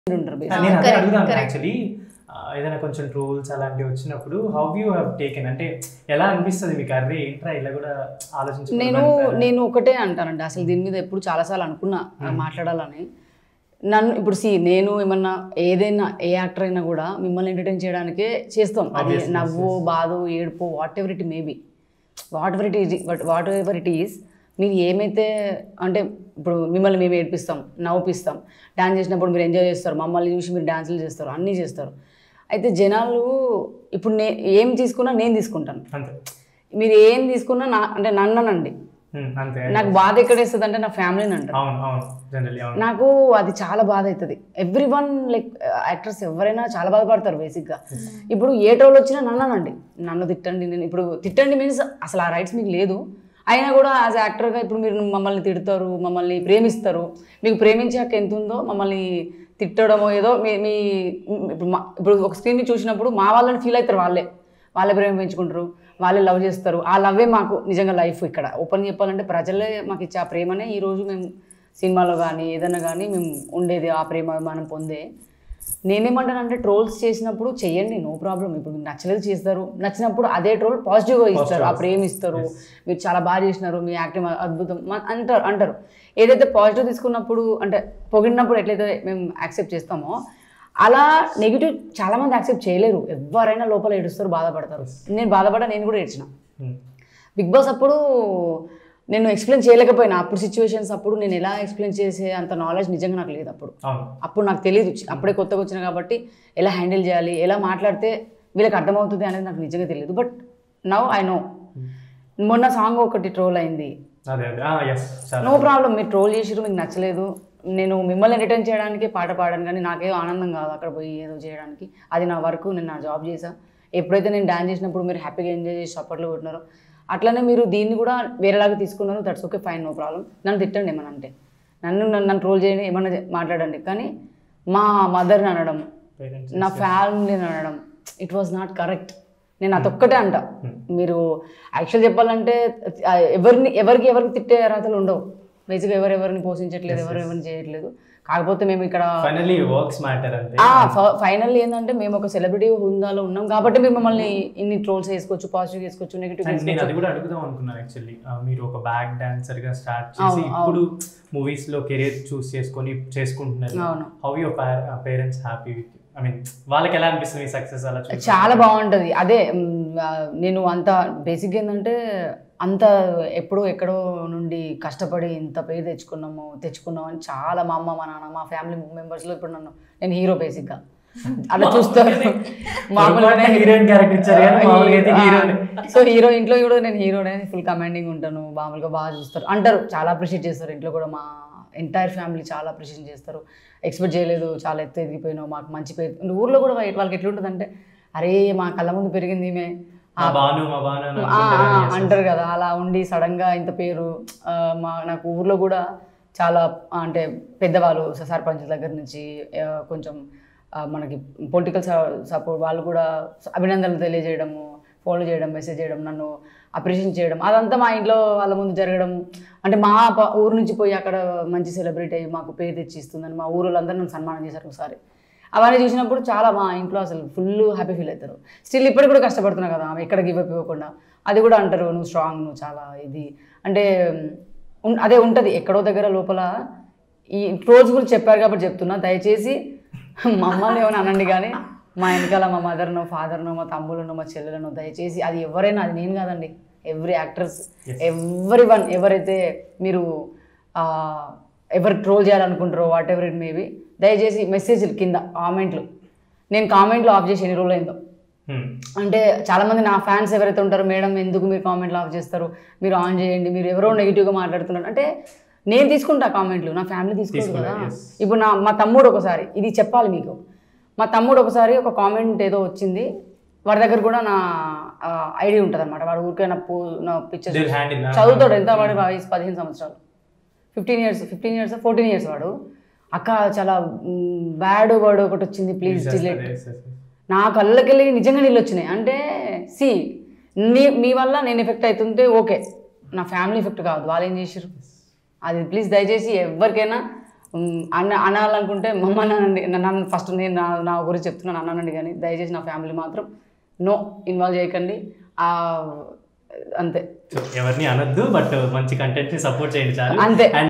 ఉంటారు నేను basically. అదే correct, అడుగుదాం correct. యాక్చువల్లీ ఏదైనా కొంచెం ట్రోల్స్ అలాంటివి వచ్చినప్పుడు హౌ యూ హ్యావ్ టేకెన్ అంటే ఎలా అనిపిస్తుంది మీకు అర్రే ఏంట్రా ఇలా కూడా ఆలోచించి నేను నేను ఒకటే అంటానండి అసలు దీని మీద ఎప్పుడు చాలాసార్లు అనుకున్నా మాట్లాడాలని నన్ను ఇప్పుడు సి నేను ఏమన్నా ఏదైనా ఏ యాక్టర్ అయినా కూడా మిమ్మల్ని ఎంటర్టైన్ చేయడానికే చేస్తాం అది Obviously, నవ్వు బాధ ఏడుపు whatever it may be whatever it is whatever it is మీరు ఏమైతే అంటే ఇప్పుడు మిమ్మల్ని మేము ఏడిపిస్తాం నవ్వుపిస్తాం డాన్స్ చేసినప్పుడు మీరు ఎంజాయ్ చేస్తారు మమ్మల్ని చూసి మీరు డాన్సులు చేస్తారు అన్నీ చేస్తారు అయితే జనాలు ఇప్పుడు నే ఏం తీసుకున్నా నేను తీసుకుంటాను అంతే మీరు ఏం తీసుకున్నా నా అంటే నన్ననండి Hmm, అంతే నాకు బాధ ఎక్కడ వేస్తుంది అంటే నా ఫ్యామిలీని అంటారు అవును అవును జనరల్లీ అవును నాకు అది చాలా బాధ అవుతుంది ఎవ్రీ వన్ లైక్ యాక్టర్స్ ఎవరైనా చాలా బాధపడతారు బేసిక్గా ఇప్పుడు ఏ ట్రోల్ వచ్చినా నన్ననండి నన్ను తిట్టండి నేను ఇప్పుడు తిట్టండి మీన్స్ అసలు ఆ రైట్స్ మీకు లేదు అయినా కూడా యాజ్ యాక్టర్గా ఇప్పుడు మీరు మమ్మల్ని తిడతారు మమ్మల్ని ప్రేమిస్తారు మీకు ప్రేమించాక ఎంత ఉందో మమ్మల్ని తిట్టడమో ఏదో మీ మీ ఇప్పుడు మా- ఇప్పుడు ఒక స్క్రీన్ మీద చూసినప్పుడు మా వాళ్ళని ఫీల్ అవుతారు వాళ్ళే వాళ్ళే ప్రేమ పెంచుకుంటారు వాళ్ళే లవ్ చేస్తారు ఆ లవ్వే మాకు నిజంగా లైఫ్ ఇక్కడ ఓపెన్ చెప్పాలంటే ప్రజలే మాకు ఇచ్చే ఆ ప్రేమనే ఈరోజు మేము సినిమాలో కానీ ఏదైనా కానీ మేము ఉండేది ఆ ప్రేమ మనం పొందే నేనేమంటానంటే ట్రోల్స్ చేసినప్పుడు చెయ్యండి నో ప్రాబ్లం ఇప్పుడు మీకు నచ్చలేదు చేస్తారు నచ్చినప్పుడు అదే ట్రోల్ పాజిటివ్గా ఇస్తారు ఆ ప్రేమ ఇస్తారు మీరు చాలా బాగా చేసినారు మీ యాక్టింగ్ అద్భుతం మ- అంటారు అంటారు ఏదైతే పాజిటివ్ తీసుకున్నప్పుడు అంటే పొగిడినప్పుడు ఎట్లయితే మేము యాక్సెప్ట్ చేస్తామో అలా నెగిటివ్ చాలామంది యాక్సెప్ట్ చేయలేరు ఎవరైనా లోపల ఏడుస్తారు బాధపడతారు నేను బాధపడ్డా నేను కూడా ఏడ్చిన Hmm. బిగ్ బాస్ అప్పుడు నేను ఎక్స్ప్లెయిన్ చేయలేకపోయినా అప్పుడు సిచ్యువేషన్స్ అప్పుడు నేను ఎలా ఎక్స్ప్లెయిన్ చేసే అంత నాలెడ్జ్ నిజంగా నాకు లేదు అప్పుడు అవును అప్పుడు నాకు తెలియదు అప్పుడే కొత్తగా వచ్చిన కాబట్టి ఎలా హ్యాండిల్ చేయాలి ఎలా మాట్లాడితే వీళ్ళకి అర్థమవుతుంది అనేది నాకు నిజంగా తెలియదు బట్ నవ్ ఐ నో మొన్న సాంగ్ ఒకటి ట్రోల్ అయింది అదే అదే ఎస్ చాలా నో ప్రాబ్లం మీరు ట్రోల్ చేసిరు మీకు నచ్చలేదు నేను మిమ్మల్ని ఎంటర్టైన్ చేయడానికి పాట పాడాను కానీ నాకేం ఆనందం కాదు అక్కడ పోయి ఏదో చేయడానికి అది నా వర్క్ నేను నా జాబ్ చేసా ఎప్పుడైతే నేను డాన్స్ చేసినప్పుడు మీరు హ్యాపీగా ఎంజాయ్ చేసి చప్పట్లు కొట్టినారో అట్లనే మీరు దీన్ని కూడా వేరేలాగా తీసుకున్నారు that's okay fine no problem నన్ను తిట్టండి ఏమన్నా అంటే నన్ను నన్ను నన్ను ట్రోల్ చేయండి ఏమన్నా చే- మాట్లాడండి కానీ మా మదర్ని అనడం పేరెంట్స్ నా ఫ్యామిలీని అనడం ఇట్ వాజ్ నాట్ కరెక్ట్ నేను అదొక్కటే అంట మీరు యాక్చువల్ చెప్పాలంటే ఆ, ఎవరిని ఎవరికి ఎవరికి తిట్టే అర్హతలు ఉండవు బేసిక్గా ఎవరెవరిని పోషించట్లేదు ఎవరు ఎవరిని చేయట్లేదు కాకపోతే మేము ఇక్కడ ఫైనల్లీ వర్క్స్ మ్యాటర్ అంతే ఫైనల్ ఏంటంటే మేము ఒక సెలబ్రిటీ హుందాలో ఉన్నాం కాబట్టి మేము మమ్మల్ని ఇన్ని ట్రోల్స్ వేసుకోవచ్చు పాజిటివ్ వేసుకోవచ్చు నెగిటివ్ And నేను అది కూడా అడుగుదాం అనుకున్నాను యాక్చువల్లీ మీరు ఒక బ్యాక్ డాన్సర్ గా స్టార్ట్ చేసి ఇప్పుడు మూవీస్ లో కెరీర్ చూస్ చేసుకొని చేసుకుంటున్నారు అవును. How your parents happy with I mean వాళ్ళకి ఎలా అనిపిస్తుంది సక్సెస్ అలా చూసి చాలా బాగుంటుంది అదే మ్, ఆ, నేను అంత బేసిక్ ఏంటంటే అంత ఎప్పుడో ఎక్కడో నుండి కష్టపడి ఇంత పేరు తెచ్చుకున్నాము తెచ్చుకున్నాము అని చాలా మా అమ్మ మా నాన్న మా ఫ్యామిలీ మెంబర్స్లో ఇప్పుడు నన్ను నేను హీరో బేసిక్గా అలా చూస్తారు పొరపాటున heroine character ఇచ్చారు కానీ మామూలుగా అయితే హీరోనే. సో హీరో ఇంట్లో కూడా నేను హీరోనే ఫుల్ కమాండింగ్ ఉంటాను మామూలుగా బాగా చూస్తారు అంటారు చాలా అప్రిషియేట్ చేస్తారు ఇంట్లో కూడా మా ఎంటైర్ ఫ్యామిలీ చాలా అప్రిషియేట్ చేస్తారు ఎక్స్పెక్ట్ చేయలేదు చాలా ఎత్తు ఎదిగిపోయినావు మాకు మంచి పేరు ఊర్లో కూడా వా- వాళ్ళకి ఎట్లుంటుందంటే అరే మా కళ్ళ ముందు పెరిగింది ఈమె మా బాను మా బాను అని ఆ, అనుకుంటారు ఆ, కానీ అంటారు కదా అలా ఉండి సడన్ గా ఇంత పేరు ఆ, మా నాకు ఊర్లో కూడా చాలా అంటే పెద్దవాళ్ళు స- సర్పంచ్ దగ్గర నుంచి ఆ, కొంచెం ఆ, మనకి పొలిటికల్ సపోర్ట్ వాళ్ళు కూడా అభినందనలు తెలియజేయడము ఫోన్లు చేయడం మెసేజ్ చేయడం నన్ను అప్రిషియేట్ చేయడం అదంతా మా ఇంట్లో వాళ్ళ ముందు జరగడం అంటే మా ప- ఊరు నుంచి పోయి అక్కడ మంచి సెలబ్రిటీ అయ్యి మాకు పేరు తెచ్చి ఇస్తుందని మా ఊరు వాళ్ళందరూ నన్ను సన్మానం చేశారు ఒకసారి అవన్నీ చూసినప్పుడు చాలా మా ఇంట్లో అసలు ఫుల్ హ్యాపీ ఫీల్ అవుతారు స్టిల్ ఇప్పటికి కూడా కష్టపడుతున్నావు కదా ఆమె ఎక్కడ గివ్ అప్ ఇవ్వకుండా అది కూడా అంటారు నువ్వు స్ట్రాంగ్ నువ్వు చాలా ఇది అంటే ఉన్- అదే ఉంటుంది ఎక్కడో దగ్గర లోపల ఈ ట్రోల్స్ గురించి చెప్పారు కాబట్టి చెప్తున్నా దయచేసి మమ్మల్ని ఏమైనా అనండి కానీ మా వెనకాల మా మదర్నో ఫాదర్నో మా తమ్ముళ్ళనో మా చెల్లెలనో దయచేసి అది ఎవరైనా అది నేను కాదండి ఎవ్రీ యాక్టర్స్ ఎవ్రీ వన్ ఎవరైతే మీరు ఆ, ఎవరు ట్రోల్ చేయాలనుకుంటారో వాట్ ఎవర్ ఇట్ మేబీ దయచేసి మెసేజ్లు కింద కామెంట్లు నేను కామెంట్లు ఆఫ్ చేసి ఎన్ని రోజులు అయిందో Hmm. అంటే చాలామంది నా ఫ్యాన్స్ ఎవరైతే ఉంటారో మేడం ఎందుకు మీరు కామెంట్లు ఆఫ్ చేస్తారు మీరు ఆన్ చేయండి మీరు ఎవరో నెగిటివ్గా మాట్లాడుతున్నారు అంటే నేను తీసుకుంటా కామెంట్లు నా ఫ్యామిలీ తీసుకోదు కదా yes. ఇప్పుడు నా మా తమ్ముడు ఒకసారి ఇది చెప్పాలి మీకు మా తమ్ముడు ఒకసారి ఒక కామెంట్ ఏదో వచ్చింది వాడి దగ్గర కూడా నా ఐడి ఉంటుంది అనమాట వాడు ఊరికే నా పో నా picture They'll hand in, ah. చదువుతాడు ఎంత వాడి వయసు పదిహేను సంవత్సరాలు fifteen years fifteen years fourteen years వాడు అక్క చాలా బ్యాడ్ వర్డ్ ఒకటి వచ్చింది please delete Yes, yes, yes. నా కళ్ళకెళ్ళి నిజంగా నీళ్ళు వచ్చినాయి అంటే సి నీ మీ వల్ల నేను ఎఫెక్ట్ అవుతుంటే ఓకే నా ఫ్యామిలీ ఎఫెక్ట్ కాదు వాళ్ళు ఏం చేసారు అది ప్లీజ్ దయచేసి ఎవరికైనా ఉమ్, అన్న అనాలనుకుంటే మమ్మ అన్నానండి నన్ను ఫస్ట్ నేను నా నా గురించి చెప్తున్నాను అన్నానండి కానీ దయచేసి నా ఫ్యామిలీ మాత్రం నో ఇన్వాల్వ్ చేయకండి ఆ, అంతే సో ఎవరిని అనొద్దు బట్ మంచి కంటెంట్ ని సపోర్ట్ చేయండి చాలు అంతే. And